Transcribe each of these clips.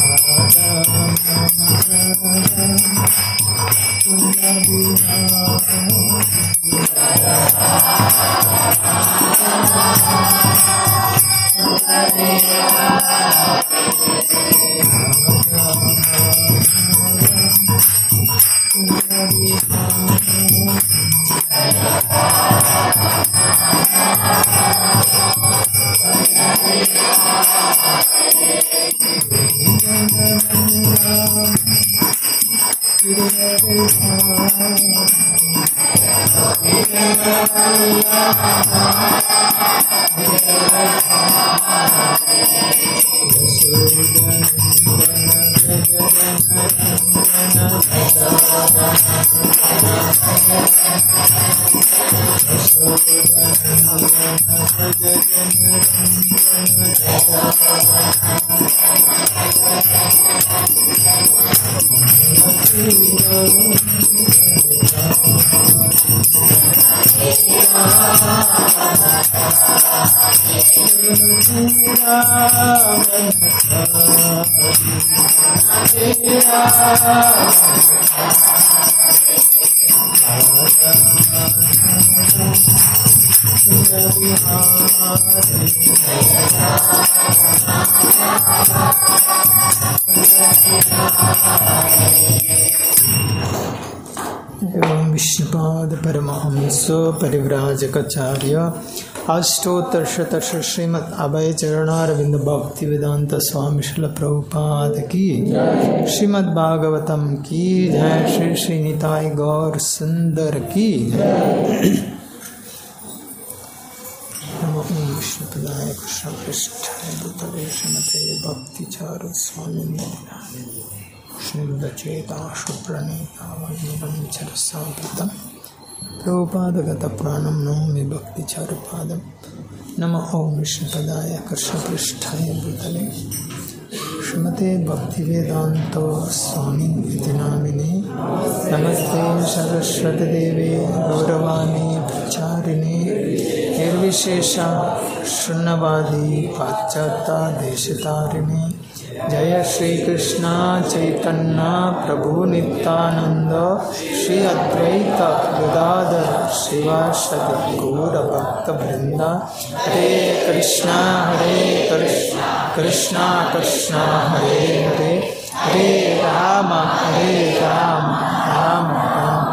एवं विष्णुपाद परमहंसो परिव्राजकाचार्य अष्टोत्तरशतश श्रीमद अभय चरणारविंद भक्ति वेदांत स्वामी शिल प्रभुपाद की श्रीमद् भागवतम की जय श्री श्री निताय गौर सुंदर की नमो विष्णुपदाय कृष्ण पृष्ठाय भूतले श्रीमते भक्ति चारु स्वामी श्रीमदचेता शुप्रणीता वैनिरञ्चरसावृतं प्रभुपादगतप्राणं नौमि भक्तिचारुपादं नम ॐ विष्णुपदाय कृष्णपृष्ठाय भूतले श्रीमते भक्तिवेदान्तो स्वामी इति नामिने नमस्ते सरस्वतीदेवे गौरवाणी प्रचारिणे निर्विशेषा शून्यवादी पाश्चात्ता देशतारिणे जय श्री कृष्ण चैतन्य प्रभु नित्यानंद श्री अद्वैत गदाधर शिवासदि गौर भक्त वृंद हरे कृष्णा हरे कृष्णा कृष्णा कृष्णा हरे हरे हरे राम हरे राम राम राम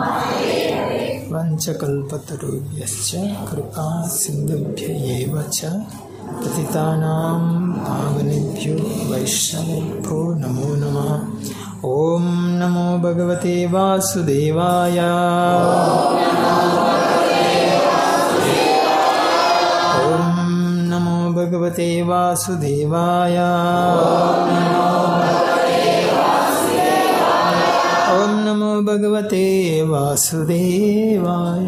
वञ्चकल्पतरुभ्यश्च कृपा सिन्धुभ्य एव च पतितानां पावनेभ्यो वैष्णवेभ्यो नमो नमः ॐ नमो भगवते वासुदेवाय ॐ नमो भगवते वासुदेवाय ॐ नमो भगवते वासुदेवाय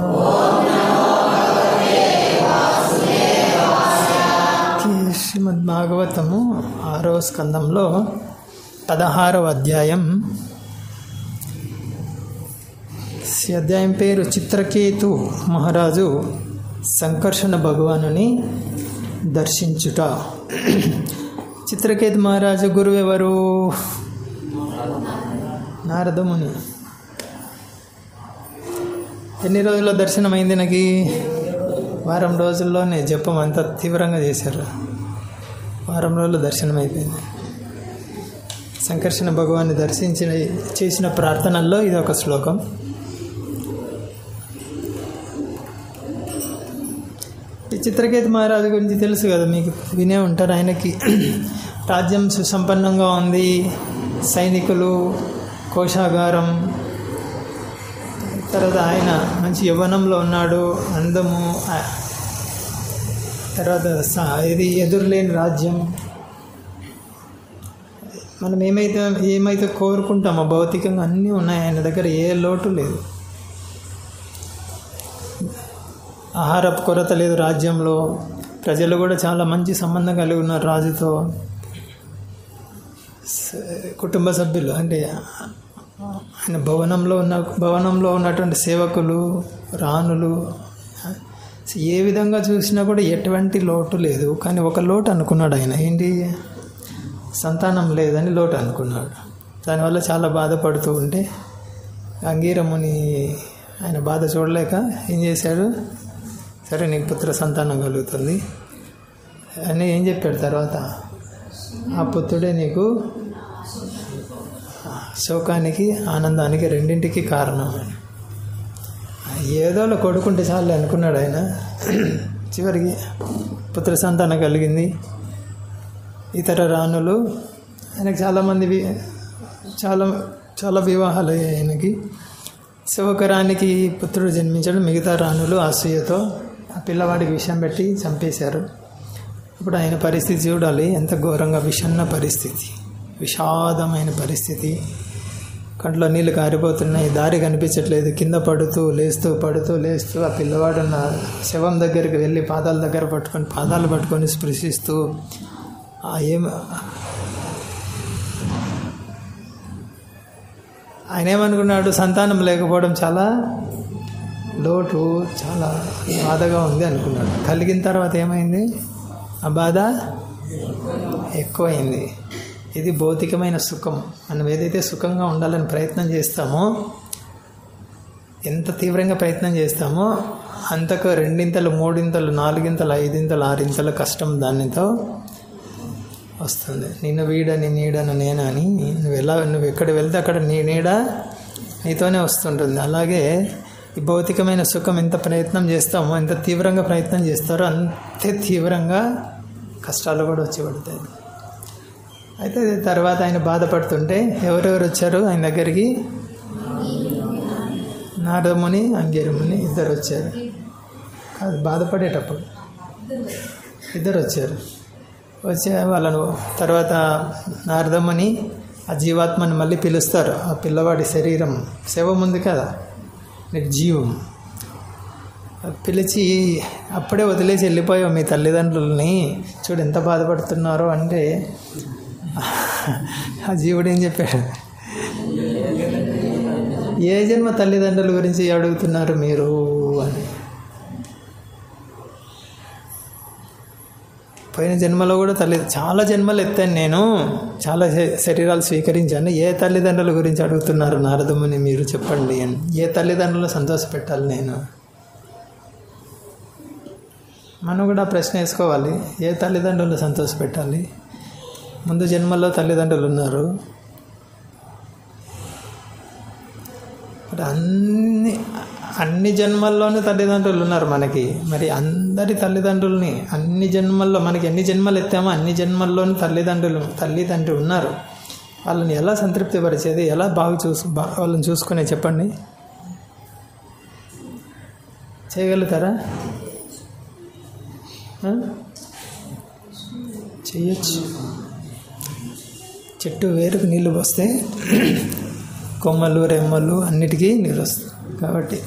శ్రీమద్ భాగవతము ఆరో స్కందంలో పదహారవ అధ్యాయం ఈ అధ్యాయం పేరు చిత్రకేతు మహారాజు సంకర్షణ భగవానుని దర్శించుట చిత్రకేతు మహారాజు గురువు ఎవరు నారదముని ఎన్ని రోజుల్లో దర్శనమైంది నాకు వారం రోజుల్లోనే జపం అంత తీవ్రంగా చేశారు వారం రోజుల్లో దర్శనం అయిపోయింది సంకర్షణ భగవాన్ని దర్శించిన చేసిన ప్రార్థనల్లో ఇది ఒక శ్లోకం ఈ చిత్రకేతు మహారాజు గురించి తెలుసు కదా మీకు వినే ఉంటారు ఆయనకి రాజ్యం సుసంపన్నంగా ఉంది సైనికులు కోశాగారం తర్వాత ఆయన మంచి యవ్వనంలో ఉన్నాడు అందము ఆ, తర్వాత స- ఇది ఎదురులేని రాజ్యం మనం ఏమైతే ఏమైతే కోరుకుంటామో భౌతికంగా అన్నీ ఉన్నాయి ఆయన దగ్గర ఏ లోటు లేదు ఆహారపు కొరత లేదు రాజ్యంలో ప్రజలు కూడా చాలా మంచి సంబంధం కలిగి ఉన్నారు రాజుతో స- కుటుంబ సభ్యులు అంటే ఆయన భవనంలో ఉన్న భవనంలో ఉన్నటువంటి సేవకులు రాణులు ఏ విధంగా చూసినా కూడా ఎటువంటి లోటు లేదు కానీ ఒక లోటు అనుకున్నాడు ఆయన ఏంటి సంతానం లేదని లోటు అనుకున్నాడు దానివల్ల చాలా బాధపడుతూ ఉంటే అంగీరముని ఆయన బాధ చూడలేక ఏం చేశాడు సరే నీకు పుత్ర సంతానం కలుగుతుంది అని ఏం చెప్పాడు తర్వాత ఆ పుత్రుడే నీకు శోకానికి ఆనందానికి రెండింటికి కారణం ఏదోలో కొడుకుంటే చాలు అనుకున్నాడు ఆయన చివరికి పుత్ర సంతానం కలిగింది ఇతర రాణులు ఆయనకు చాలామంది వి- చాలా చాలా వివాహాలు అయ్యాయి ఆయనకి సో ఒక రాణికి పుత్రుడు జన్మించడం మిగతా రాణులు అసూయతో ఆ పిల్లవాడికి విషం పెట్టి చంపేశారు ఇప్పుడు ఆయన పరిస్థితి చూడాలి ఎంత ఘోరంగా విషన్న పరిస్థితి విషాదమైన పరిస్థితి కంట్లో నీళ్లు కారిపోతున్నాయి దారి కనిపించట్లేదు కింద పడుతూ లేస్తూ పడుతూ లేస్తూ ఆ పిల్లవాడు ఉన్న శవం దగ్గరికి వెళ్ళి పాదాల దగ్గర పట్టుకొని పాదాలు పట్టుకొని స్పృశిస్తూ ఆ ఏం ఆయన ఏమనుకున్నాడు సంతానం లేకపోవడం చాలా లోటు చాలా బాధగా ఉంది అనుకున్నాడు కలిగిన తర్వాత ఏమైంది ఆ బాధ ఎక్కువైంది ఇది భౌతికమైన సుఖం మనం ఏదైతే సుఖంగా ఉండాలని ప్రయత్నం చేస్తామో ఎంత తీవ్రంగా ప్రయత్నం చేస్తామో అంతకు రెండింతలు మూడింతలు నాలుగింతలు ఐదింతలు ఆరింతలు కష్టం దానితో వస్తుంది నిన్ను వీడని నీడను నేనని నువ్వు ఎలా నువ్వు ఎక్కడ వెళ్తే అక్కడ నీ నీడ నీతోనే వస్తుంటుంది అలాగే ఈ భౌతికమైన సుఖం ఎంత ప్రయత్నం చేస్తామో ఎంత తీవ్రంగా ప్రయత్నం చేస్తారో అంతే తీవ్రంగా కష్టాలు కూడా వచ్చి పడతాయి అయితే తర్వాత ఆయన బాధపడుతుంటే ఎవరెవరు వచ్చారు ఆయన దగ్గరికి నారదముని అంగేరముని ఇద్దరు వచ్చారు కాదు బాధపడేటప్పుడు ఇద్దరు వచ్చారు వచ్చే వాళ్ళను తర్వాత నారదమ్మని ఆ జీవాత్మని మళ్ళీ పిలుస్తారు ఆ పిల్లవాడి శరీరం శవం ఉంది కదా నిర్జీవం పిలిచి అప్పుడే వదిలేసి వెళ్ళిపోయావు మీ తల్లిదండ్రులని చూడు ఎంత బాధపడుతున్నారో అంటే ఆ జీవుడు ఏం చెప్పాడు ఏ జన్మ తల్లిదండ్రుల గురించి అడుగుతున్నారు మీరు అని పోయిన జన్మలో కూడా తల్లి చాలా జన్మలు ఎత్తాను నేను చాలా శ- శరీరాలు స్వీకరించాను ఏ తల్లిదండ్రుల గురించి అడుగుతున్నారు నారదముని మీరు చెప్పండి అని ఏ తల్లిదండ్రులు సంతోషపెట్టాలి నేను మనం కూడా ఆ ప్రశ్న వేసుకోవాలి ఏ తల్లిదండ్రులు సంతోషపెట్టాలి ముందు జన్మలో తల్లిదండ్రులు ఉన్నారు మరి అన్ని అన్ని జన్మల్లోనే తల్లిదండ్రులు ఉన్నారు మనకి మరి అందరి తల్లిదండ్రుల్ని అన్ని జన్మల్లో మనకి ఎన్ని జన్మలు ఎత్తామో అన్ని జన్మల్లోని తల్లిదండ్రులు తల్లిదండ్రి ఉన్నారు వాళ్ళని ఎలా సంతృప్తిపరిచేది ఎలా బాగా చూసు బా వాళ్ళని చూసుకునే చెప్పండి చేయగలుగుతారా ఆ? చేయొచ్చు చెట్టు వేరుకు నీళ్లు పోస్తే కొమ్మలు రెమ్మలు అన్నిటికీ నీరు వస్తుంది కాబట్టి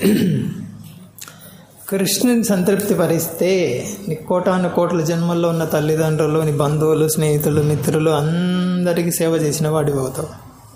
కృష్ణుని సంతృప్తి పరిస్తే నీ కోటాను కోట్ల జన్మల్లో ఉన్న తల్లిదండ్రులు నీ బంధువులు స్నేహితులు మిత్రులు అందరికీ సేవ చేసిన వాడివి అవుతావు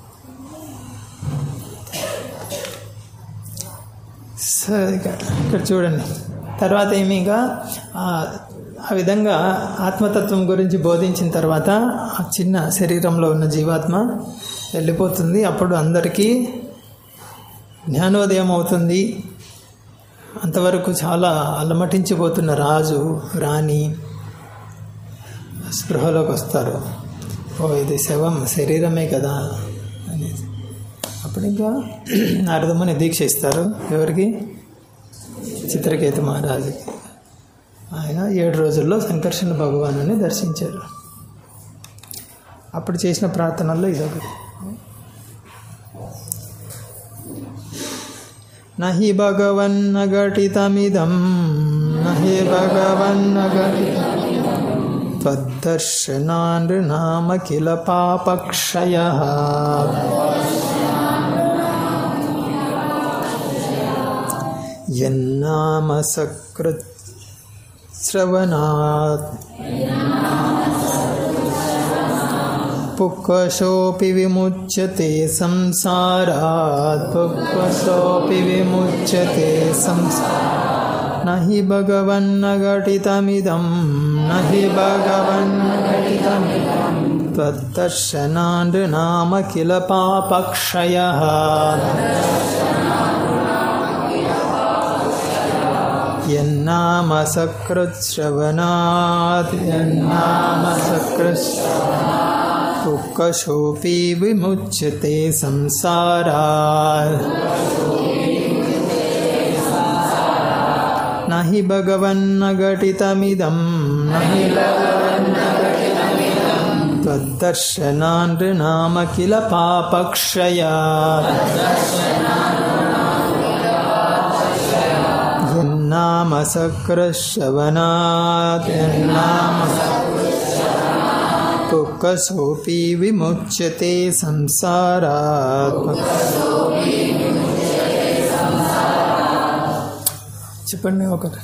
సరే ఇక్కడ ఇక్కడ చూడండి తర్వాత ఏమి ఇంకా ఆ ఆ విధంగా ఆత్మతత్వం గురించి బోధించిన తర్వాత ఆ చిన్న శరీరంలో ఉన్న జీవాత్మ వెళ్ళిపోతుంది అప్పుడు అందరికీ జ్ఞానోదయం అవుతుంది అంతవరకు చాలా అలమటించిపోతున్న రాజు రాణి స్పృహలోకి వస్తారు ఓ ఇది శవం శరీరమే కదా అనేది అప్పుడు ఇంకా నారదమ్మని దీక్ష ఇస్తారు ఎవరికి చిత్రకేతు మహారాజుకి ఆయన ఏడు రోజుల్లో సంకర్షణ భగవాను దర్శించారు అప్పుడు చేసిన ప్రార్థనల్లో ఇదొకటి నహి భగవన్నఘటితమిదం నహి భగవన్నఘటితం त्वद्दर्शनानृनाम किल पापक्षयः यन्नाम सकृत् श्रवणात् पुक्वशोऽपि विमुच्यते संसारात् पुक्वशोऽपि विमुच्यते संसारात् न हि भगवन्न घटितमिदं न हि भगवन्न घटितमिदं त्वद्दर्शनान् किल पापक्षयः यन्नाम सकृत्श्रवणात् यन्नाम सकृत्श्रवणात् दुःखशोऽपि विमुच्यते संसारात् न हि भगवन्न घटितमिदं न हि त्वद्दर्शनान् नाम किल पापक्षयात् यन्नाम सक्रश्रवणात् यन्नाम दुःखसोऽपि विमुच्यते संसारात् చెప్పండి ఒకటి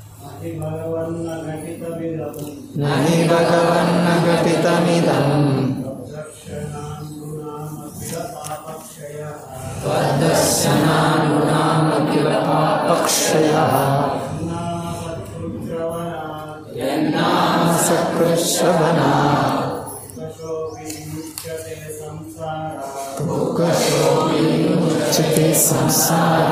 నహి భగవన్న ఘటితమిదం పాపక్షయः సకృశ్రవణ ముచ్యతే సంసార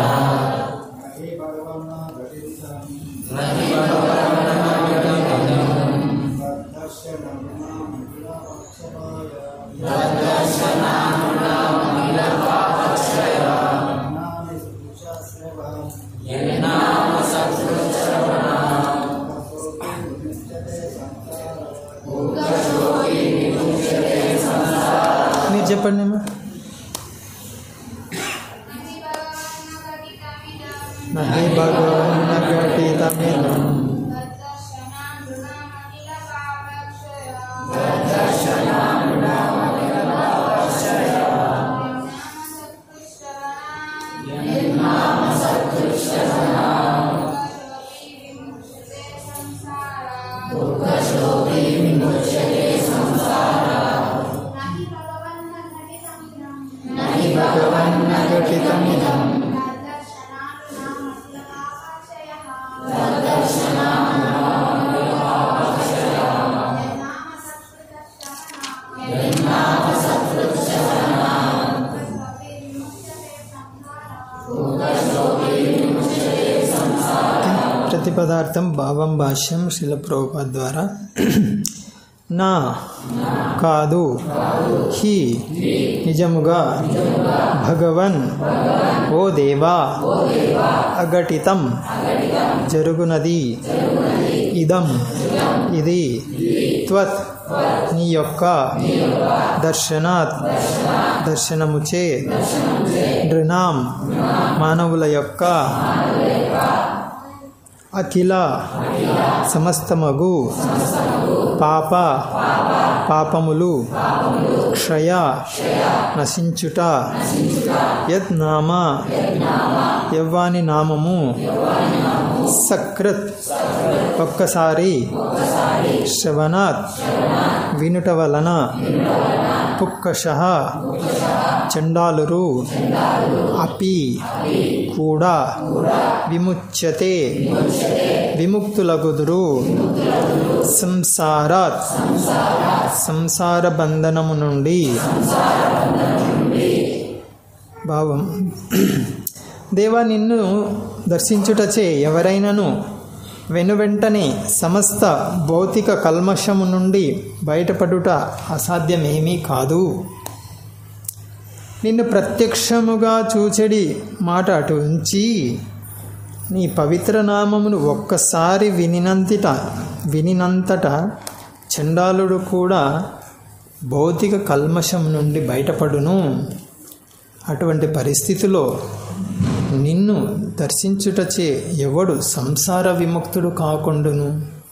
మీరు చెప్పండి అమ్మా నహి భగవన్న ఘటితమిదం భగవన్న ఘటితమిదం ప్రతిపదార్థం భావం భాష్యం శిల ప్రభుపాద్ ద్వారా నా కాదు హి నిజముగా భగవన్ ఓ దేవా అఘటితం జరుగునది ఇదం ఇది త్వత్ నీ యొక్క దర్శనాత్ దర్శనముచే నృణాం మానవుల యొక్క అఖిల సమస్తమగు పాప పాపములు క్షయ నశించుట యద్ నామ యవ్వాని నామము సకృత్ ఒక్కసారి శ్రవణాత్ వినుట వలన పుక్కష చండాలురు అపి కూడా విముచ్యతే విముక్తులగుదురు సంసారాత్ సంసార బంధనము నుండి భావం దేవా నిన్ను దర్శించుటచే ఎవరైనాను వెనువెంటనే సమస్త భౌతిక కల్మషము నుండి బయటపడుట అసాధ్యమేమీ కాదు నిన్ను ప్రత్యక్షముగా చూచెడి మాట అటు ఉంచి నీ పవిత్ర నామమును ఒక్కసారి వినినంతట వినినంతట చండాలుడు కూడా భౌతిక కల్మషం నుండి బయటపడును అటువంటి పరిస్థితిలో నిన్ను దర్శించుటచే ఎవడు సంసార విముక్తుడు కాకుండును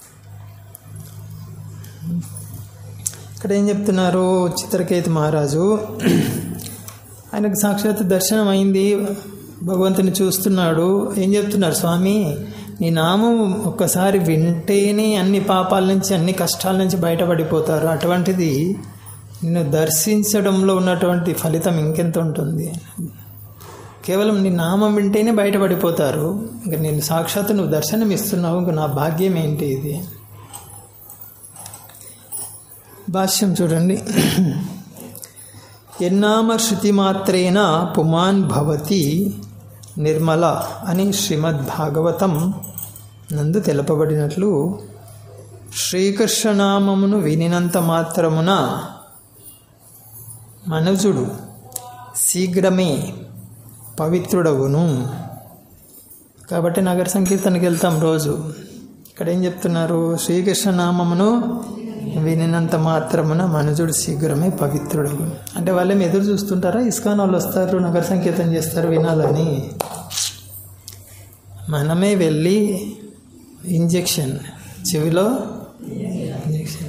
ఇక్కడ ఏం చెప్తున్నారు చిత్రకేతు మహారాజు ఆయనకు సాక్షాత్ దర్శనం అయింది భగవంతుని చూస్తున్నాడు ఏం చెప్తున్నారు స్వామి నీ నామం ఒక్కసారి వింటేనే అన్ని పాపాల నుంచి అన్ని కష్టాల నుంచి బయటపడిపోతారు అటువంటిది నిన్ను దర్శించడంలో ఉన్నటువంటి ఫలితం ఇంకెంత ఉంటుంది కేవలం నీ నామం వింటేనే బయటపడిపోతారు ఇంకా నేను సాక్షాత్ నువ్వు దర్శనం ఇస్తున్నావు ఇంకా నా భాగ్యం ఏంటి ఇది భాష్యం చూడండి ఎన్నామ శృతి మాత్రేన పుమాన్ భవతి నిర్మల అని శ్రీమద్ భాగవతం నందు తెలపబడినట్లు శ్రీకృష్ణనామమును వినినంత మాత్రమున మనుజుడు శీఘ్రమే పవిత్రుడవును కాబట్టి నగర సంకీర్తనకి వెళ్తాం రోజు ఇక్కడ ఏం చెప్తున్నారు శ్రీకృష్ణ నామమును వినినంత మాత్రమున మనుజుడు శీఘ్రమే పవిత్రుడు అంటే వాళ్ళేం ఎదురు చూస్తుంటారా ఇస్కాన్ వాళ్ళు వస్తారు నగర సంకీర్తన చేస్తారు వినాలని మనమే వెళ్ళి ఇంజెక్షన్ చెవిలో ఇంజెక్షన్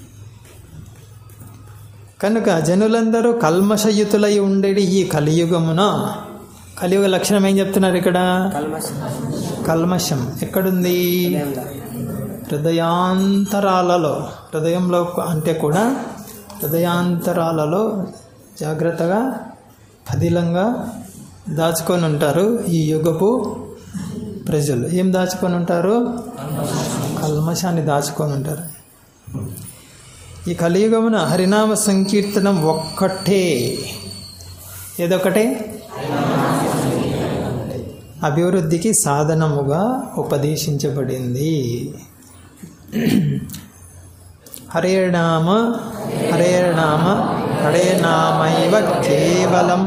కనుక జనులందరూ కల్మషయుతులై ఉండేది ఈ కలియుగమున కలియుగ లక్షణం ఏం చెప్తున్నారు ఇక్కడ కల్మషం ఎక్కడుంది హృదయాంతరాలలో హృదయంలో అంటే కూడా హృదయాంతరాలలో జాగ్రత్తగా పదిలంగా దాచుకొని ఉంటారు ఈ యుగపు ప్రజలు ఏం దాచుకొని ఉంటారు కల్మషాన్ని దాచుకొని ఉంటారు ఈ కలియుగమున హరినామ సంకీర్తనం ఒక్కటే ఏదొకటే అభివృద్ధికి సాధనముగా ఉపదేశించబడింది హరే నామ హరే నామ హరే నామైవ కేవలం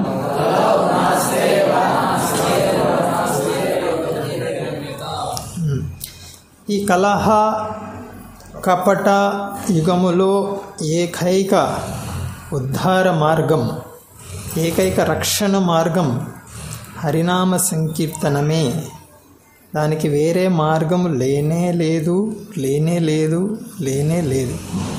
ఈ కలహ కపట యుగములో ఏకైక ఉద్ధార మార్గం ఏకైక రక్షణ మార్గం హరినామ సంకీర్తనమే దానికి వేరే మార్గం లేనే లేదు లేనే లేదు లేనే లేదు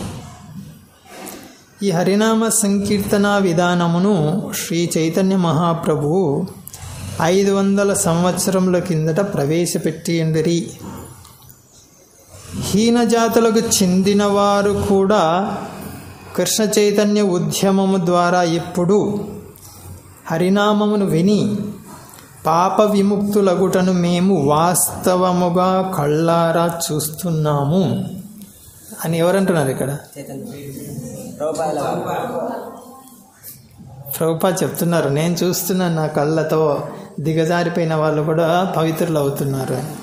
ఈ హరినామ సంకీర్తన విధానమును శ్రీ చైతన్య మహాప్రభువు ఐదు వందల సంవత్సరముల కిందట ప్రవేశపెట్టిండిరి హీన జాతులకు చెందినవారు కూడా కృష్ణ చైతన్య ఉద్యమము ద్వారా ఇప్పుడు హరినామమును విని పాప విముక్తులగుటను మేము వాస్తవముగా కళ్ళారా చూస్తున్నాము అని ఎవరంటున్నారు ఇక్కడ ప్రభుపా చెప్తున్నారు నేను చూస్తున్నాను నా కళ్ళతో దిగజారిపోయిన వాళ్ళు కూడా పవిత్రులు అవుతున్నారు అని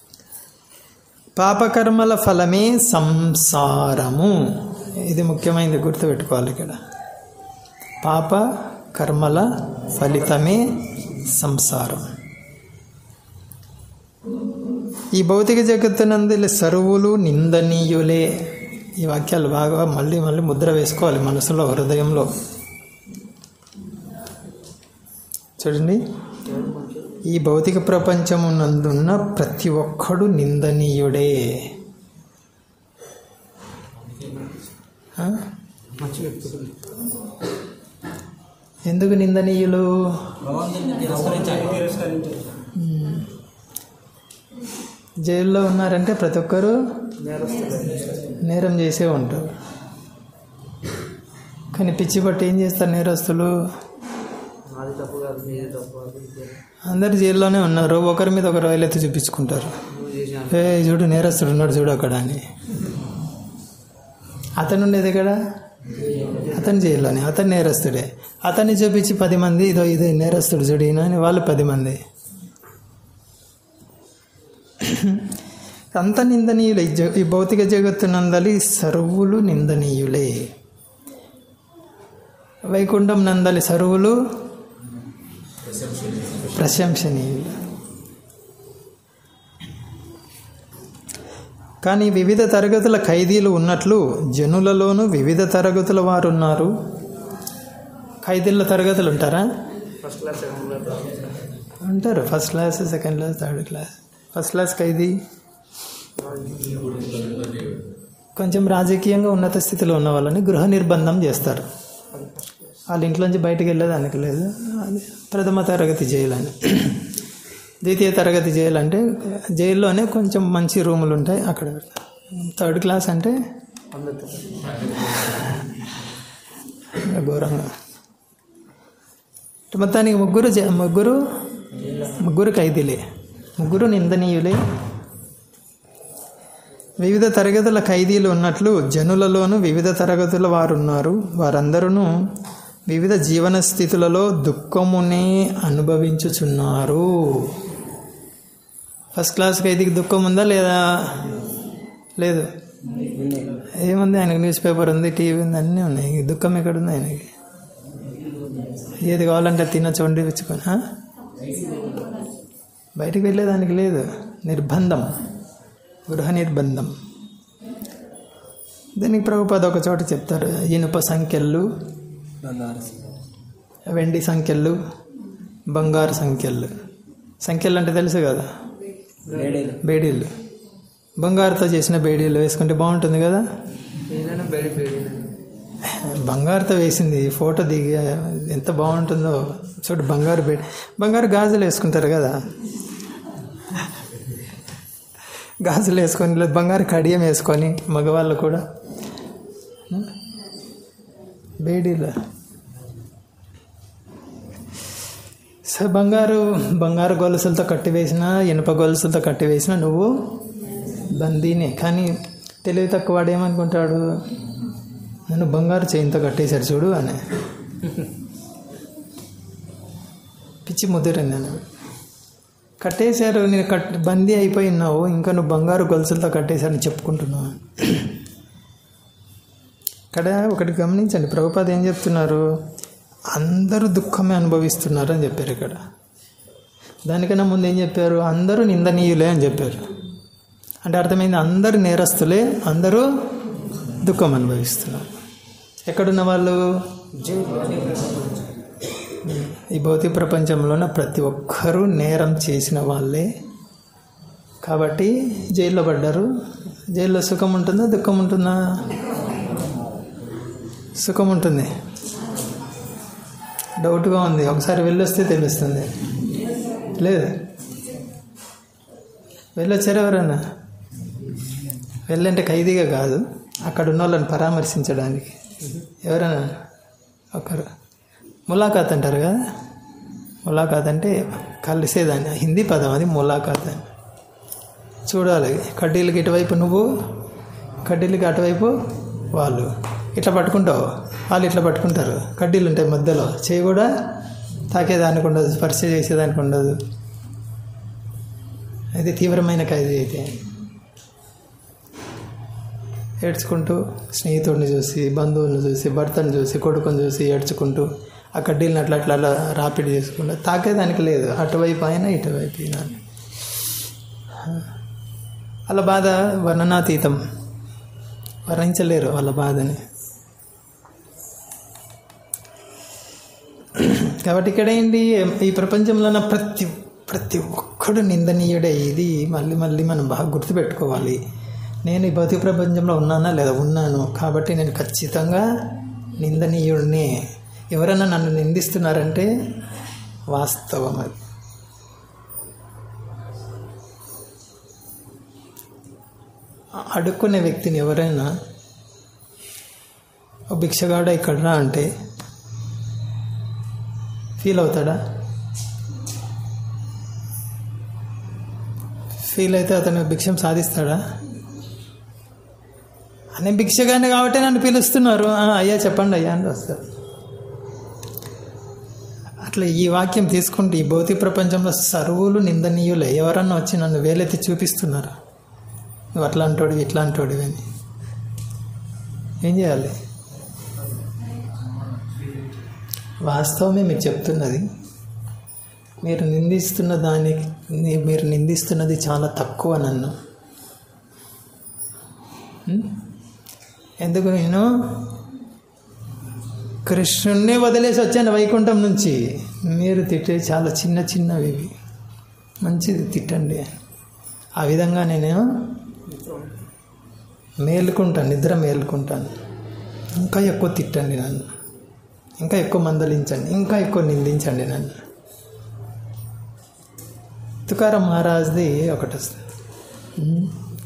పాపకర్మల ఫలమే సంసారము ఇది ముఖ్యమైనది గుర్తుపెట్టుకోవాలి ఇక్కడ పాప కర్మల ఫలితమే సంసారం ఈ భౌతిక జగత్తునందు సరువులు నిందనీయులే ఈ వాక్యాలు బాగా మళ్ళీ మళ్ళీ ముద్ర వేసుకోవాలి మనసులో హృదయంలో చూడండి ఈ భౌతిక ప్రపంచమునందున్న ప్రతి ఒక్కడు నిందనీయుడే ఆ? ఎందుకు నిందనీయులు మ్మ్. జైల్లో ఉన్నారంటే ప్రతి ఒక్కరు నేరం చేసే ఉంటారు కానీ పిచ్చి పట్టి ఏం చేస్తారు నేరస్తులు అందరు జైల్లోనే ఉన్నారు ఒకరి మీద ఒకరు వేలెత్తి చూపించుకుంటారు ఏ చూడు నేరస్తుడు ఉన్నాడు చూడు అక్కడ అని అతను ఉండేది ఇక్కడ అతను జైల్లోనే అతను నేరస్తుడే అతన్ని చూపించి పది మంది ఇదో ఇదో నేరస్తుడు చూడు ఈయన అని వాళ్ళు పది మంది అంత నిందనీయులే ఈ జ- ఈ భౌతిక జగత్తునందలి సర్వులు నిందనీయులే వైకుంఠం నందలి సరువులు ప్రశంసనీయులు కానీ వివిధ తరగతుల ఖైదీలు ఉన్నట్లు జనులలోనూ వివిధ తరగతుల వారు ఉన్నారు ఖైదీల తరగతులు ఉంటారా ఉంటారు first class second class third class first class ఖైదీ కొంచెం రాజకీయంగా ఉన్నత స్థితిలో ఉన్న వాళ్ళని గృహ నిర్బంధం చేస్తారు వాళ్ళ ఇంట్లోంచి బయటకు వెళ్ళేదానికి లేదు అది ప్రథమ తరగతి జైలని ద్వితీయ తరగతి జైలు అంటే జైల్లోనే కొంచెం మంచి రూములు ఉంటాయి అక్కడ పెడతారు థర్డ్ క్లాస్ అంటే ఘోరంగా మొత్తానికి ముగ్గురు జ- ముగ్గురు ముగ్గురు ఖైదీలే ముగ్గురు నిందనీయులే వివిధ తరగతుల ఖైదీలు ఉన్నట్లు జనులలోనూ వివిధ తరగతుల వారు ఉన్నారు వారందరూ వివిధ జీవన స్థితులలో దుఃఖమునే అనుభవించుచున్నారు ఫస్ట్ క్లాస్ ఖైదీకి దుఃఖం ఉందా లేదా లేదు ఏముంది ఆయనకి న్యూస్ పేపర్ ఉంది టీవీ ఉంది అన్నీ ఉన్నాయి ఈ దుఃఖం ఎక్కడ ఉంది ఆయనకి ఏది కావాలంటే తినచ్చు వండి తెచ్చుకొని ఆ? బయటికి వెళ్ళేదానికి లేదు నిర్బంధం గృహ నిర్బంధం దీనికి ప్రభుపాద ఒక చోట చెప్తారు ఇనుప సంఖ్యలు వెండి సంఖ్యలు బంగారు సంఖ్యలు సంఖ్యలు అంటే తెలుసు కదా బేడీలు బంగారుతో చేసిన బేడీలు వేసుకుంటే బాగుంటుంది కదా బంగారుతో వేసింది ఫోటో దిగి ఎంత బాగుంటుందో చూడు బంగారు బేడి బంగారు గాజులు వేసుకుంటారు కదా గాజులు వేసుకొని లేదా బంగారు కడియం వేసుకొని మగవాళ్ళు కూడా బేడీలు సో బంగారు బంగారు గొలుసులతో కట్టి వేసిన ఇనుప గొలుసులతో కట్టి వేసిన నువ్వు బందీనే కానీ తెలివి తక్కువ వాడు ఏమనుకుంటాడు నన్ను బంగారు చైన్తో కట్టేశాడు చూడు అని పిచ్చి ముదిరింది అని కట్టేశారు నేను కట్ బందీ అయిపోయినావు ఇంకా నువ్వు బంగారు గొలుసులతో కట్టేశారని చెప్పుకుంటున్నావు ఇక్కడ ఒకటి గమనించండి ప్రభుపాద ఏం చెప్తున్నారు అందరూ దుఃఖమే అనుభవిస్తున్నారు అని చెప్పారు ఇక్కడ దానికన్నా ముందు ఏం చెప్పారు అందరూ నిందనీయులే అని చెప్పారు అంటే అర్థమైంది అందరు నేరస్తులే అందరూ దుఃఖం అనుభవిస్తున్నారు ఎక్కడున్న వాళ్ళు ఈ భౌతిక ప్రపంచంలోన ప్రతి ఒక్కరూ నేరం చేసిన వాళ్ళే కాబట్టి జైల్లో పడ్డారు జైల్లో సుఖం ఉంటుందా దుఃఖం ఉంటుందా సుఖం ఉంటుంది డౌట్గా ఉంది ఒకసారి వెళ్ళొస్తే తెలుస్తుంది లేదు వెళ్ళొచ్చారు ఎవరన్నా వెళ్ళంటే ఖైదీగా కాదు అక్కడ ఉన్న వాళ్ళని పరామర్శించడానికి ఎవరైనా ఒకరు ములాఖాత్ అంటారు కదా ములాఖాత్ అంటే కలిసేదాన్ని హిందీ పదం అది ములాఖాత్ అని చూడాలి కడ్డీలకి ఇటువైపు నువ్వు కడ్డీలకి అటువైపు వాళ్ళు ఇట్లా పట్టుకుంటావు వాళ్ళు ఇట్లా పట్టుకుంటారు కడ్డీలు ఉంటాయి మధ్యలో చేయి కూడా తాకేదానికి ఉండదు స్పర్శ చేసేదానికి ఉండదు అది తీవ్రమైన ఖైదీ అయితే ఏడ్చుకుంటూ స్నేహితుడిని చూసి బంధువుని చూసి భర్తను చూసి కొడుకుని చూసి ఏడ్చుకుంటూ ఆ కడ్డీలను అట్లా అట్లా అలా రాపిడ్ చేసుకుంటూ తాకేదానికి లేదు అటువైపు అయినా ఇటువైపు అయినా వాళ్ళ బాధ వర్ణనాతీతం వర్ణించలేరు వాళ్ళ బాధని కాబట్టి ఇక్కడ ఏంటి ఈ ప్రపంచంలో ఉన్న ప్రతి ప్రతి ఒక్కడు నిందనీయుడే ఇది మళ్ళీ మళ్ళీ మనం బాగా గుర్తుపెట్టుకోవాలి నేను ఈ భౌతిక ప్రపంచంలో ఉన్నానా లేదా ఉన్నాను కాబట్టి నేను ఖచ్చితంగా నిందనీయుడిని ఎవరైనా నన్ను నిందిస్తున్నారంటే వాస్తవం అది అడుక్కునే వ్యక్తిని ఎవరైనా ఓ భిక్షగాడ ఇక్కడ రా అంటే ఫీల్ అవుతాడా ఫీల్ అయితే అతను భిక్షం సాధిస్తాడా అని భిక్షగానే కాబట్టి నన్ను పిలుస్తున్నారు "ఆ, అయ్యా చెప్పండి అయ్యా అని వస్తారు అట్లా ఈ వాక్యం తీసుకుంటే ఈ భౌతిక ప్రపంచంలో సర్వులు నిందనీయులే ఎవరన్నా వచ్చి నన్ను వేలెత్తి చూపిస్తున్నారు నువ్వు అట్లాంటోడివి ఇట్లాంటోడివి అని ఏం చేయాలి వాస్తవమే మీకు చెప్తున్నది మీరు నిందిస్తున్న దానికి ని- మీరు నిందిస్తున్నది చాలా తక్కువ నన్ను ఉం? ఎందుకు నేను కృష్ణుణ్ణి వదిలేసి వచ్చాను వైకుంఠం నుంచి మీరు తిట్టే చాలా చిన్న చిన్నవి ఇవి మంచిది తిట్టండి ఆ విధంగా నేను మేలుకుంటాను నిద్ర మేలుకుంటాను ఇంకా ఎక్కువ తిట్టండి నన్ను ఇంకా ఎక్కువ మందలించండి ఇంకా ఎక్కువ నిందించండి నన్ను తుకారం మహారాజ్ది ఒకటి వస్తుంది ఉమ్.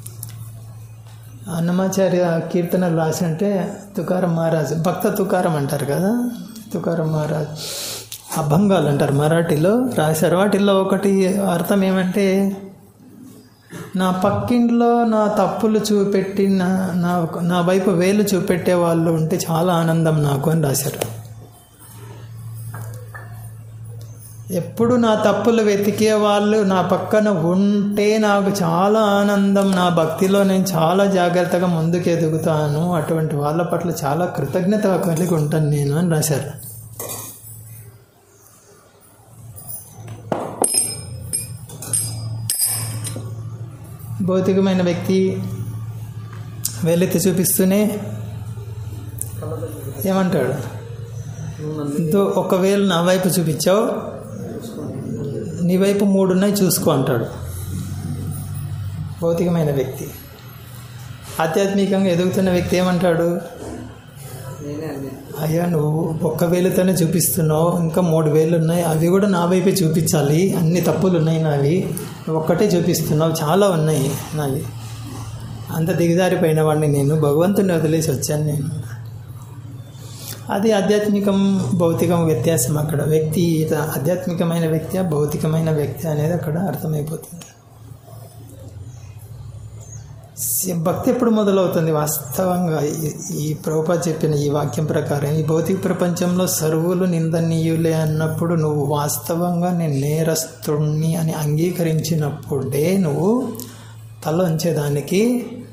అన్నమాచార్య కీర్తనలు రాసినట్టే తుకారం మహారాజ్ భక్త తుకారం అంటారు కదా తుకారం మహారాజ్ అభంగాలు అంటారు మరాఠీలో రాశారు వాటిల్లో ఒకటి అర్థం ఏమంటే నా పక్కింట్లో నా తప్పులు చూపెట్టి నా నా నా వైపు వేలు చూపెట్టే వాళ్ళు ఉంటే చాలా ఆనందం నాకు అని రాశారు ఎప్పుడు నా తప్పులు వెతికే వాళ్ళు నా పక్కన ఉంటే నాకు చాలా ఆనందం నా భక్తిలో నేను చాలా జాగ్రత్తగా ముందుకు ఎదుగుతాను అటువంటి వాళ్ళ పట్ల చాలా కృతజ్ఞత కలిగి ఉంటాను నేను అని రాశారు భౌతికమైన వ్యక్తి వేలెత్తి చూపిస్తూనే ఏమంటాడు దో ఒకవేళ నా వైపు చూపించావు నీ వైపు మూడు ఉన్నాయి చూసుకో అంటాడు భౌతికమైన వ్యక్తి ఆధ్యాత్మికంగా ఎదుగుతున్న వ్యక్తి ఏమంటాడు నేనే అన్ని అయ్యా నువ్వు ఒక్క వేలుతోనే చూపిస్తున్నావు ఇంకా మూడు వేలు ఉన్నాయి అవి కూడా నా వైపే చూపించాలి అన్ని తప్పులు ఉన్నాయి నావి నువ్వు ఒక్కటే చూపిస్తున్నావు చాలా ఉన్నాయి నావి అంత దిగజారిపోయిన వాడిని నేను భగవంతుని వదిలేసి వచ్చాను నేను అది ఆధ్యాత్మికం భౌతికం వ్యత్యాసం అక్కడ వ్యక్తి ఆధ్యాత్మికమైన వ్యక్తి భౌతికమైన వ్యక్తి అనేది అక్కడ అర్థమైపోతుంది భక్తి ఎప్పుడు మొదలవుతుంది వాస్తవంగా ఈ- ఈ ప్రభుపా చెప్పిన ఈ వాక్యం ప్రకారం ఈ భౌతిక ప్రపంచంలో సర్వులు నిందనీయులే అన్నప్పుడు నువ్వు వాస్తవంగా నేను నేరస్తుణ్ణి అని అంగీకరించినప్పుడే నువ్వు తల ఉంచేదానికి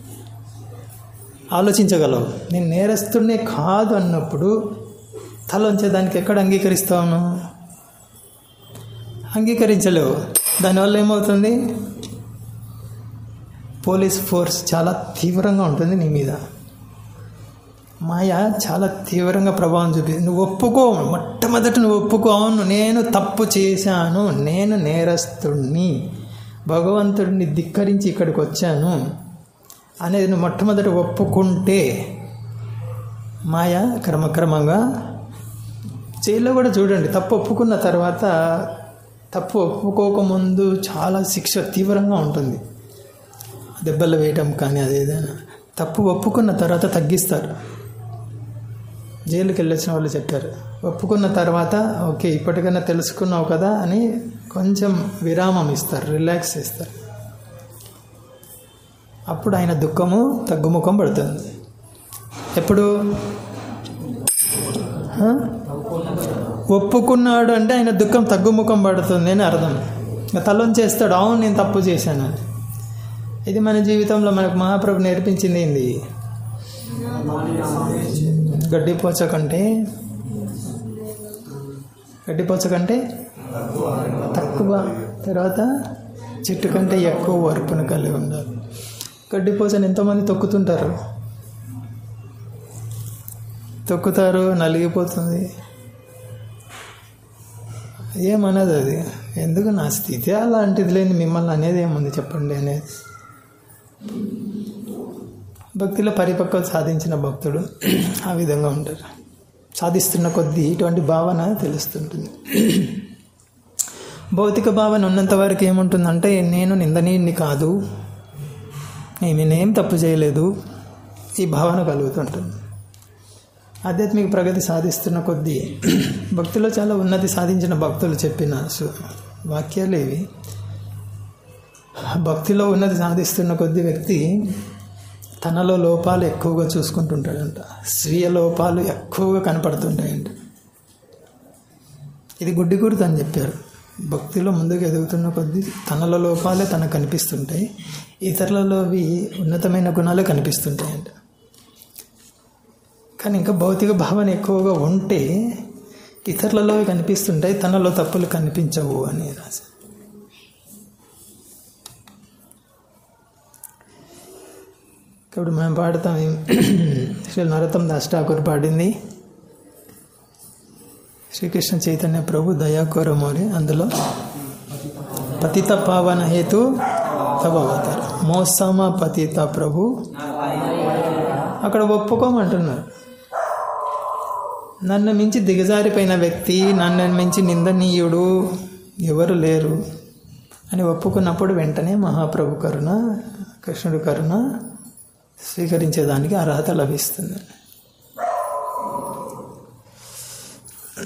ఆలోచించగలవు నేను నేరస్తుడినే కాదు అన్నప్పుడు తల ఉంచేదానికి ఎక్కడ అంగీకరిస్తావును అంగీకరించలేవు దానివల్ల ఏమవుతుంది పోలీస్ ఫోర్స్ చాలా తీవ్రంగా ఉంటుంది నీ మీద మాయ చాలా తీవ్రంగా ప్రభావం చూపిస్తుంది నువ్వు ఒప్పుకో మొట్టమొదట నువ్వు ఒప్పుకో అవును నేను తప్పు చేశాను నేను నేరస్తుడిని భగవంతుడిని ధిక్కరించి ఇక్కడికి వచ్చాను అనేది నువ్వు మొట్టమొదట ఒప్పుకుంటే మాయ క్రమక్రమంగా జైల్లో కూడా చూడండి తప్పు ఒప్పుకున్న తర్వాత తప్పు ఒప్పుకోకముందు చాలా శిక్ష తీవ్రంగా ఉంటుంది దెబ్బలు వేయటం కానీ అదేదైనా తప్పు ఒప్పుకున్న తర్వాత తగ్గిస్తారు జైలుకి వెళ్ళొచ్చిన వాళ్ళు చెప్పారు ఒప్పుకున్న తర్వాత ఓకే ఇప్పటికైనా తెలుసుకున్నావు కదా అని కొంచెం విరామం ఇస్తారు రిలాక్స్ చేస్తారు అప్పుడు ఆయన దుఃఖము తగ్గుముఖం పడుతుంది ఎప్పుడు ఆ? ఒప్పుకున్నాడు అంటే ఆయన దుఃఖం తగ్గుముఖం పడుతుంది అని అర్థం ఇంకా తలం చేస్తాడు అవును నేను తప్పు చేశానని ఇది మన జీవితంలో మనకు మహాప్రభు నేర్పించింది ఏంది గడ్డిపోచ కంటే గడ్డిపోచ కంటే తక్కువ తర్వాత చెట్టు కంటే ఎక్కువ వరపును కలిగి ఉండాలి గడ్డిపోచని ఎంతోమంది తొక్కుతుంటారు తొక్కుతారు నలిగిపోతుంది ఏమన్నది అది ఎందుకు నా స్థితి అలాంటిది లేని మిమ్మల్ని అనేది ఏముంది చెప్పండి అనేది భక్తిలో పరిపక్వత సాధించిన భక్తుడు ఆ విధంగా ఉంటారు సాధిస్తున్న కొద్దీ ఇటువంటి భావన తెలుస్తుంటుంది భౌతిక భావన ఉన్నంత వరకు ఏముంటుందంటే నేను నిందనీయుడిని కాదు నేను నేనేం తప్పు చేయలేదు ఈ భావన కలుగుతుంటుంది ఆధ్యాత్మిక ప్రగతి సాధిస్తున్న కొద్దీ భక్తిలో చాలా ఉన్నతి సాధించిన భక్తులు చెప్పిన సు- వాక్యాలు ఇవి భక్తిలో ఉన్నతి సాధిస్తున్న కొద్దీ వ్యక్తి తనలో లోపాలు ఎక్కువగా చూసుకుంటుంటాడంట స్వీయ లోపాలు ఎక్కువగా కనపడుతుంటాయంట ఇది గుడ్డి గుర్తు అని చెప్పారు భక్తిలో ముందుకు ఎదుగుతున్న కొద్దీ తనలో లోపాలే తనకు కనిపిస్తుంటాయి ఇతరులలోవి ఉన్నతమైన గుణాలే కనిపిస్తుంటాయంట కానీ ఇంకా భౌతిక భావన ఎక్కువగా ఉంటే ఇతరులలో కనిపిస్తుంటాయి తనలో తప్పులు కనిపించవు అని రాశారు ఇప్పుడు మనం పాడతాం శ్రీ నరతం దాస్ ఠాకూర్ పాడింది శ్రీకృష్ణ చైతన్య ప్రభు దయాకోరమోరి అందులో పతిత పావన హేతు తవ అవతార మోసమ పతిత ప్రభు అక్కడ ఒప్పుకోమంటున్నారు నన్ను మించి దిగజారిపోయిన వ్యక్తి నన్ను మించి నిందనీయుడు ఎవరు లేరు అని ఒప్పుకున్నప్పుడు వెంటనే మహాప్రభు కరుణ కృష్ణుడి కరుణ స్వీకరించేదానికి అర్హత లభిస్తుంది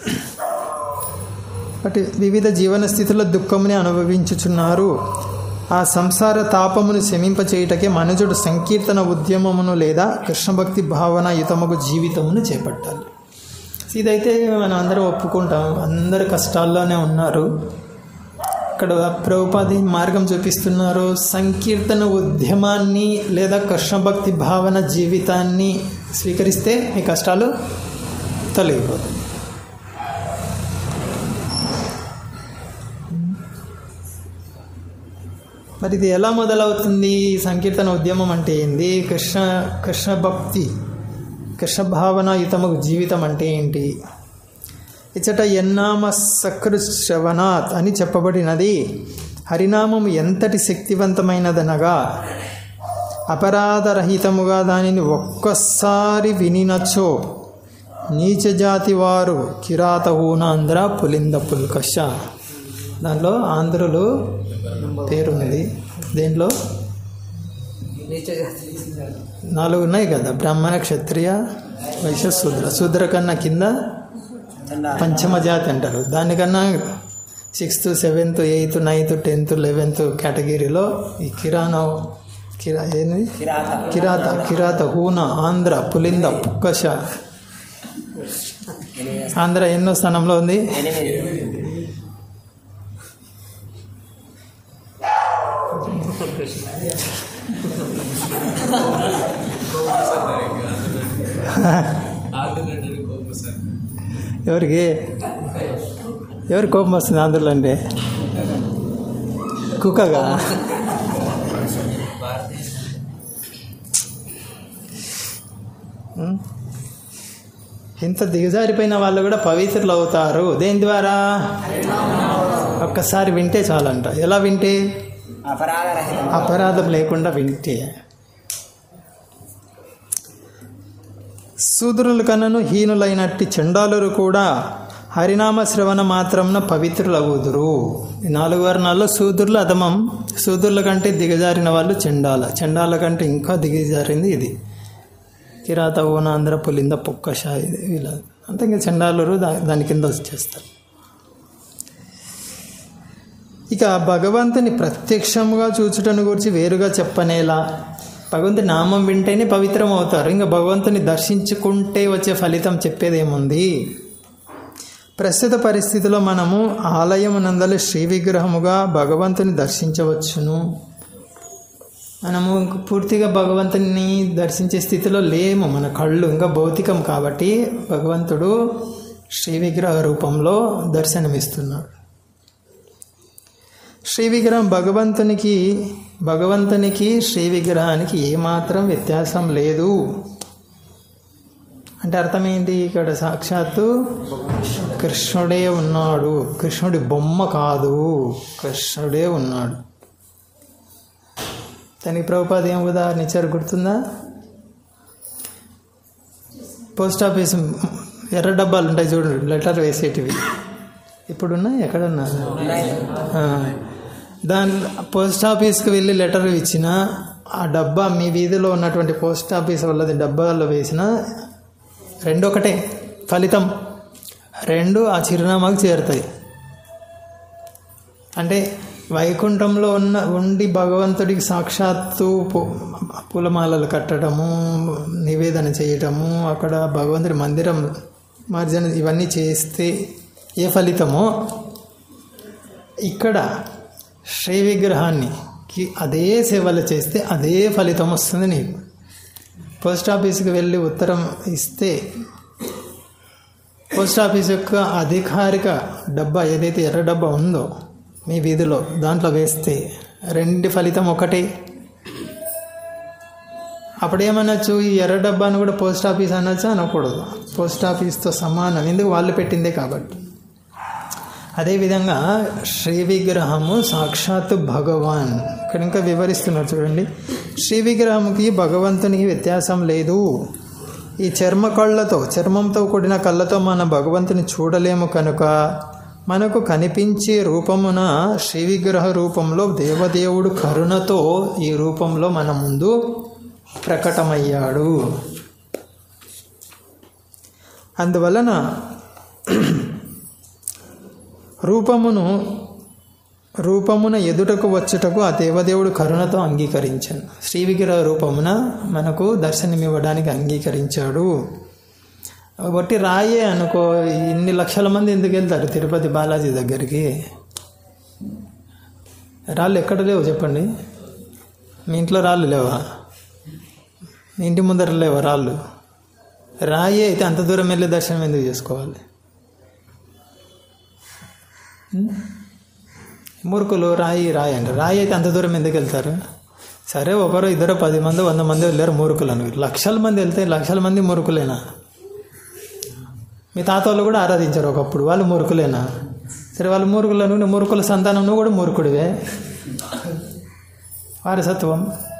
బట్ వివిధ జీవన స్థితుల్లో దుఃఖముని అనుభవించుచున్నారు ఆ సంసార తాపమును శమింపచేయుటకే మనుజుడు సంకీర్తన ఉద్యమమును లేదా కృష్ణభక్తి భావన యుతముకు జీవితమును చేపట్టాలి ఇదైతే మనం అందరం ఒప్పుకుంటాం అందరు కష్టాల్లోనే ఉన్నారు ఇక్కడ ప్రభుపాది మార్గం చూపిస్తున్నారు సంకీర్తన ఉద్యమాన్ని లేదా కృష్ణభక్తి భావన జీవితాన్ని స్వీకరిస్తే మీ కష్టాలు తొలగిపోతాయి మరి ఇది ఎలా మొదలవుతుంది సంకీర్తన ఉద్యమం అంటే ఏంది కృష్ణ కృష్ణ భక్తి కృష్ణ భావనాయుతమకు జీవితం అంటే ఏంటి ఇచ్చట ఎన్నామ సకృ శ్రవణాత్ అని చెప్పబడినది హరినామం ఎంతటి శక్తివంతమైనదనగా అపరాధరహితముగా దానిని ఒక్కసారి వినినచో నీచ జాతి వారు కిరాత ఊనాంధ్ర పులింద పుల్కష దాంట్లో ఆంధ్రులు పేరుంది దేంట్లో నీచ జాతి నాలుగు ఉన్నాయి కదా బ్రాహ్మణ క్షత్రియ వైశ్య శూద్ర శూద్ర కన్నా కింద పంచమ జాతి అంటారు దానికన్నా sixth seventh eighth ninth tenth eleventh కేటగిరీలో ఈ కిరాణా కిరా ఏంది కిరాత కిరాత హూన ఆంధ్ర పులింద పుక్కష ఆంధ్ర ఎన్నో స్థానంలో ఉంది ఎవరికి ఎవరి కోపం వస్తుంది ఆంధ్రలో అంటే కుక్కగా ఉం? ఇంత దిగజారిపోయిన వాళ్ళు కూడా పవిత్రులు అవుతారు దేని ద్వారా ఒక్కసారి వింటే చాలంట ఎలా వింటే అపరాధరహితం అపరాధం లేకుండా వింటే శూద్రుల కన్నను హీనులైనట్టి చండాలురు కూడా హరినామ శ్రవణ మాత్రంన పవిత్రులవుదురు ఈ నాలుగు వర్ణాల్లో శూద్రులు అధమం శూద్రుల కంటే దిగజారిన వాళ్ళు చండాల చండాల కంటే ఇంకా దిగజారింది ఇది కిరాత ఓనాంధ్ర పులింద పొక్కష ఇది ఇలా అంతే ఇంకా చండాలురు దా దాని కింద వచ్చేస్తారు ఇక భగవంతుని ప్రత్యక్షముగా చూచుటను గురించి వేరుగా చెప్పనేలా భగవంతుని నామం వింటేనే పవిత్రం అవుతారు ఇంకా భగవంతుని దర్శించుకుంటే వచ్చే ఫలితం చెప్పేదేముంది ప్రస్తుత పరిస్థితిలో మనము ఆలయం నందలి శ్రీ విగ్రహముగా భగవంతుని దర్శించవచ్చును మనము ఇంక పూర్తిగా భగవంతుని దర్శించే స్థితిలో లేము మన కళ్ళు ఇంకా భౌతికం కాబట్టి భగవంతుడు శ్రీ విగ్రహ రూపంలో దర్శనమిస్తున్నాడు శ్రీ విగ్రహం భగవంతునికి భగవంతునికి శ్రీ విగ్రహానికి ఏమాత్రం వ్యత్యాసం లేదు అంటే అర్థం ఏంటి ఇక్కడ సాక్షాత్తు కృష్ణుడే ఉన్నాడు కృష్ణుడి బొమ్మ కాదు కృష్ణుడే ఉన్నాడు దానికి ప్రభుపాద ఏం ఉదాహరణ ఇచ్చారు గుర్తుందా పోస్ట్ ఆఫీస్ ఎర్ర డబ్బాలు ఉంటాయి చూడండి లెటర్ వేసేటివి ఇప్పుడున్నా ఎక్కడున్నా ఆ, దాని పోస్ట్ ఆఫీస్కి వెళ్ళి లెటర్ ఇచ్చిన ఆ డబ్బా మీ వీధిలో ఉన్నటువంటి పోస్ట్ ఆఫీస్ వాళ్ళది డబ్బాలో వేసిన రెండు ఒకటే ఫలితం రెండు ఆ చిరునామాకు చేరుతాయి అంటే వైకుంఠంలో ఉన్న ఉండి భగవంతుడికి సాక్షాత్తు పు- పూలమాలలు కట్టడము నివేదన చేయటము అక్కడ భగవంతుడి మందిరం మార్జన ఇవన్నీ చేస్తే ఏ ఫలితమో ఇక్కడ శ్రీ విగ్రహాన్ని కి అదే సేవలు చేస్తే అదే ఫలితం వస్తుంది నీకు పోస్ట్ ఆఫీస్కి వెళ్ళి ఉత్తరం ఇస్తే పోస్ట్ ఆఫీస్ యొక్క అధికారిక డబ్బా ఏదైతే ఎర్ర డబ్బా ఉందో మీ వీధిలో దాంట్లో వేస్తే రెండు ఫలితం ఒకటే అప్పుడు ఏమనొచ్చు ఈ ఎర్ర డబ్బాను కూడా పోస్ట్ ఆఫీస్ అనొచ్చు అనకూడదు పోస్ట్ ఆఫీస్తో సమానం ఎందుకు వాళ్ళు పెట్టిందే కాబట్టి అదేవిధంగా శ్రీ విగ్రహము సాక్షాత్ భగవాన్ ఇక్కడ ఇంకా వివరిస్తున్నారు చూడండి శ్రీ విగ్రహంకి భగవంతునికి వ్యత్యాసం లేదు ఈ చర్మ కళ్ళతో చర్మంతో కూడిన కళ్ళతో మన భగవంతుని చూడలేము కనుక మనకు కనిపించే రూపమున శ్రీ విగ్రహ రూపంలో దేవదేవుడు కరుణతో ఈ రూపంలో మన ముందు ప్రకటమయ్యాడు అందువలన రూపమును రూపమున ఎదుటకు వచ్చుటకు ఆ దేవదేవుడు కరుణతో అంగీకరించాను శ్రీ విగ్రహ రూపమున మనకు దర్శనమివ్వడానికి అంగీకరించాడు బట్టి రాయే అనుకో ఇన్ని లక్షల మంది ఎందుకు వెళ్తారు తిరుపతి బాలాజీ దగ్గరికి రాళ్ళు ఎక్కడ లేవు చెప్పండి మీ ఇంట్లో రాళ్ళు లేవా మీ ఇంటి ముందర లేవా రాళ్ళు రాయే అయితే అంత దూరం వెళ్ళి దర్శనం ఎందుకు చేసుకోవాలి ఉం? మూర్ఖులు రాయి రాయి అంటారు రాయి అయితే అంత దూరం ఎందుకు వెళ్తారు సరే ఒకరు ఇద్దరు పది మంది వంద మంది వెళ్ళారు మూర్ఖులు అని లక్షల మంది వెళ్తే లక్షల మంది మూర్ఖులేనా మీ తాత వాళ్ళు కూడా ఆరాధించారు ఒకప్పుడు వాళ్ళు మూర్ఖులేనా సరే వాళ్ళు మూర్ఖులను నువ్వు మూర్ఖుల సంతానం నువ్వు కూడా మూర్ఖుడివే వారసత్వం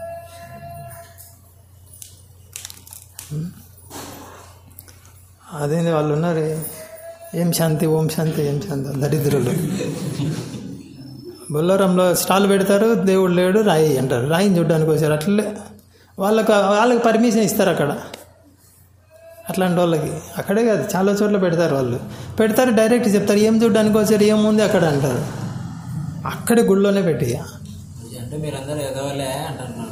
అదేంది వాళ్ళు ఉన్నారే ఏం శాంతి ఓం శాంతి ఏం శాంతి దరిద్రులు బొల్లారంలో స్టాల్ పెడతారు దేవుడు లేడు రాయి అంటారు రాయిని చూడడానికి వచ్చారు అట్లే వాళ్ళకు వాళ్ళకి పర్మిషన్ ఇస్తారు అక్కడ అట్లాంటి వాళ్ళకి అక్కడే కాదు చాలా చోట్ల పెడతారు వాళ్ళు పెడతారు డైరెక్ట్ చెప్తారు ఏం చూడడానికి వచ్చారు ఏముంది అక్కడ అంటారు అక్కడే గుళ్ళోనే పెట్టి అంటే మీరందరూ ఎదవలే అంటున్నారు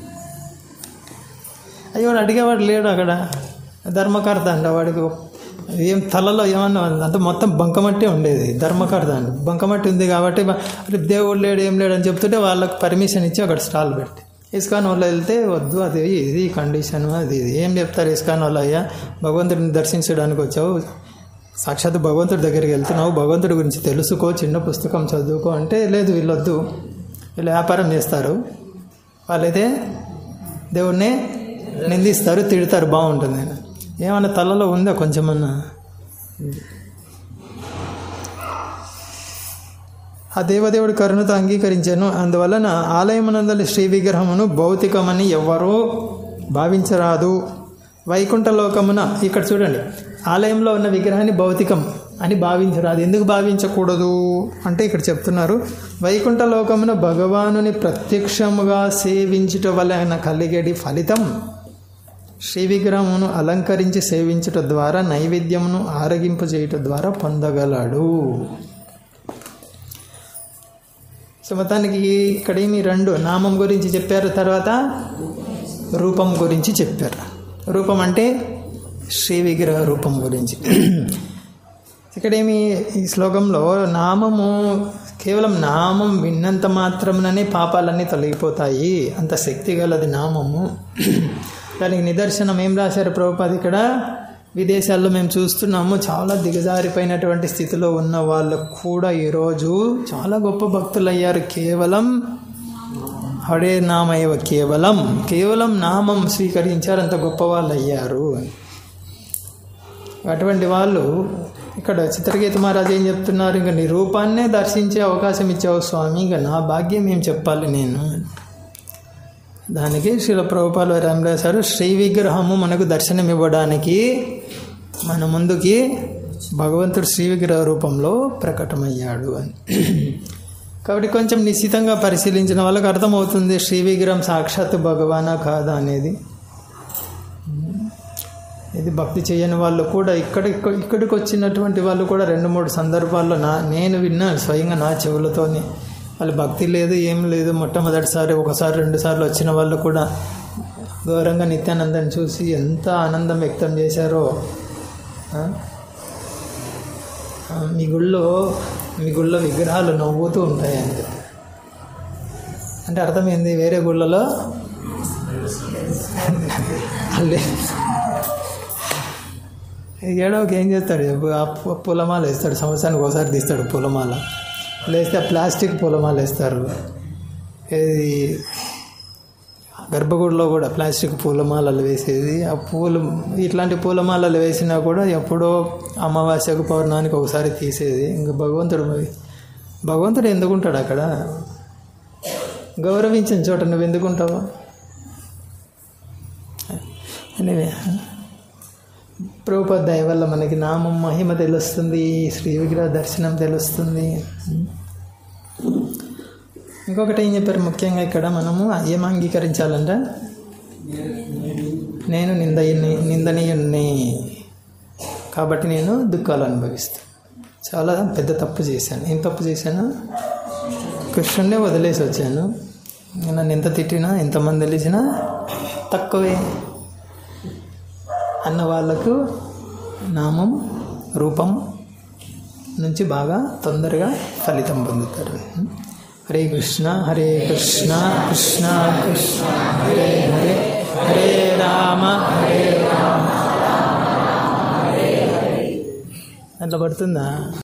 అయ్యో వాడు అడిగేవాడు లేడు అక్కడ ధర్మకర్త అంట వాడికి ఏం తలలో ఏమన్నా అంటే మొత్తం బంకమట్టి ఉండేది ధర్మకర్త అంట బంకమట్టి ఉంది కాబట్టి బ- అరే దేవుడు లేడు ఏం లేడు అని చెప్తుంటే వాళ్ళకి పర్మిషన్ ఇచ్చి అక్కడ స్టాల్ పెట్టి ఇస్కాన్ వాళ్ళు వెళ్తే వద్దు అది ఇది కండిషన్ అది ఇది ఏం చెప్తారు ఇస్కాన్ వాళ్ళు అయ్యా భగవంతుడిని దర్శించడానికి వచ్చావు సాక్షాత్ భగవంతుడి దగ్గరికి వెళ్తున్నావు భగవంతుడి గురించి తెలుసుకో చిన్న పుస్తకం చదువుకో అంటే లేదు వీళ్ళొద్దు వీళ్ళు వ్యాపారం చేస్తారు వాళ్ళైతే దేవుణ్ణి నిందిస్తారు తిడతారు బాగుంటుంది ఆయన ఏమన్నా తలలో ఉందా కొంచెమన్నా ఆ దేవదేవుడి కరుణతో అంగీకరించాను అందువలన ఆలయమునందలి శ్రీ విగ్రహమును భౌతికమని ఎవ్వరూ భావించరాదు వైకుంఠ లోకమున ఇక్కడ చూడండి ఆలయంలో ఉన్న విగ్రహాన్ని భౌతికం అని భావించరాదు ఎందుకు భావించకూడదు అంటే ఇక్కడ చెప్తున్నారు వైకుంఠ లోకమున భగవానుని ప్రత్యక్షముగా సేవించుట వలన కలిగేటి ఫలితం శ్రీ విగ్రహమును అలంకరించి సేవించుట ద్వారా నైవేద్యమును ఆరగింపు చేయుట ద్వారా పొందగలడు సో మొత్తానికి ఇక్కడ ఏమి రెండు నామం గురించి చెప్పారు తర్వాత రూపం గురించి చెప్పారు రూపం అంటే శ్రీ విగ్రహ రూపం గురించి ఇక్కడేమి ఈ శ్లోకంలో నామము కేవలం నామం విన్నంత మాత్రముననే పాపాలన్నీ తొలగిపోతాయి అంత శక్తి గలది నామము దానికి నిదర్శనం ఏం రాశారు ప్రభుపాద ఇక్కడ విదేశాల్లో మేము చూస్తున్నాము చాలా దిగజారిపోయినటువంటి స్థితిలో ఉన్న వాళ్ళు కూడా ఈరోజు చాలా గొప్ప భక్తులు అయ్యారు కేవలం హడే నామయవ కేవలం కేవలం నామం స్వీకరించారు అంత గొప్ప వాళ్ళు అయ్యారు అటువంటి వాళ్ళు ఇక్కడ చిత్రగీత మహారాజు ఏం చెప్తున్నారు ఇంకా నీ రూపాన్నే దర్శించే అవకాశం ఇచ్చావు స్వామి ఇంకా నా భాగ్యం ఏం చెప్పాలి నేను దానికి శ్రీల ప్రభుపాలు వారు ఏం రాశారు శ్రీ విగ్రహము మనకు దర్శనం ఇవ్వడానికి మన ముందుకి భగవంతుడు శ్రీ విగ్రహ రూపంలో ప్రకటమయ్యాడు అని కాబట్టి కొంచెం నిశ్చితంగా పరిశీలించిన వాళ్ళకి అర్థమవుతుంది శ్రీ విగ్రహం సాక్షాత్ భగవానా కాదా అనేది ఇది భక్తి చేయని వాళ్ళు కూడా ఇక్కడ ఇక్కడ- ఇక్కడికి వచ్చినటువంటి వాళ్ళు కూడా రెండు మూడు సందర్భాల్లో నా నేను విన్నాను స్వయంగా నా చెవులతోని వాళ్ళు భక్తి లేదు ఏం లేదు మొట్టమొదటిసారి ఒకసారి రెండు సార్లు వచ్చిన వాళ్ళు కూడా ఘోరంగా నిత్యానందాన్ని చూసి ఎంత ఆనందం వ్యక్తం చేశారో ఆ? ఆ, మీ గుళ్ళో మీ గుళ్ళో విగ్రహాలు నవ్వుతూ ఉంటాయి అని చెప్పి అంటే అర్థమైంది వేరే గుళ్ళలో అల్లే ఏడవకి ఏం చేస్తాడు చెప్పు? ఆ పు- పూలమాల వేస్తాడు సంవత్సరానికి ఒకసారి తీస్తాడు పూలమాల లేస్తే ఆ ప్లాస్టిక్ పూలమాల వేస్తారు ఇది గర్భగుడిలో కూడా ప్లాస్టిక్ పూలమాలలు వేసేది ఆ పూలు ఇట్లాంటి పూలమాలలు వేసినా కూడా ఎప్పుడో అమావాస్యకు పౌర్ణానికి ఒకసారి తీసేది ఇంకా భగవంతుడు మరి- భగవంతుడు ఎందుకుంటాడు అక్కడ గౌరవించిన చోట నువ్వు ఎందుకుంటావు ఎనివే ప్రభుపద దయ వల్ల మనకి నామం మహిమ తెలుస్తుంది శ్రీ విగ్రహ దర్శనం తెలుస్తుంది ఇంకొకటి ఏం చెప్పారు ముఖ్యంగా ఇక్కడ మనము ఏం అంగీకరించాలంట నేను నిందయ్యని నిందనీయుణ్ణి కాబట్టి నేను దుఃఖాలు అనుభవిస్తాను చాలా పెద్ద తప్పు చేశాను ఏం తప్పు చేశాను కృష్ణుడే వదిలేసి వచ్చాను నన్ను ఎంత తిట్టినా ఎంతమంది తెలిసినా తక్కువే అన్న వాళ్ళకు నామం రూపం నుంచి బాగా తొందరగా ఫలితం పొందుతారు హరే కృష్ణ హరే కృష్ణ కృష్ణ కృష్ణ హరే హరే హరే రామ హరే రామ అట్లా పడుతుందా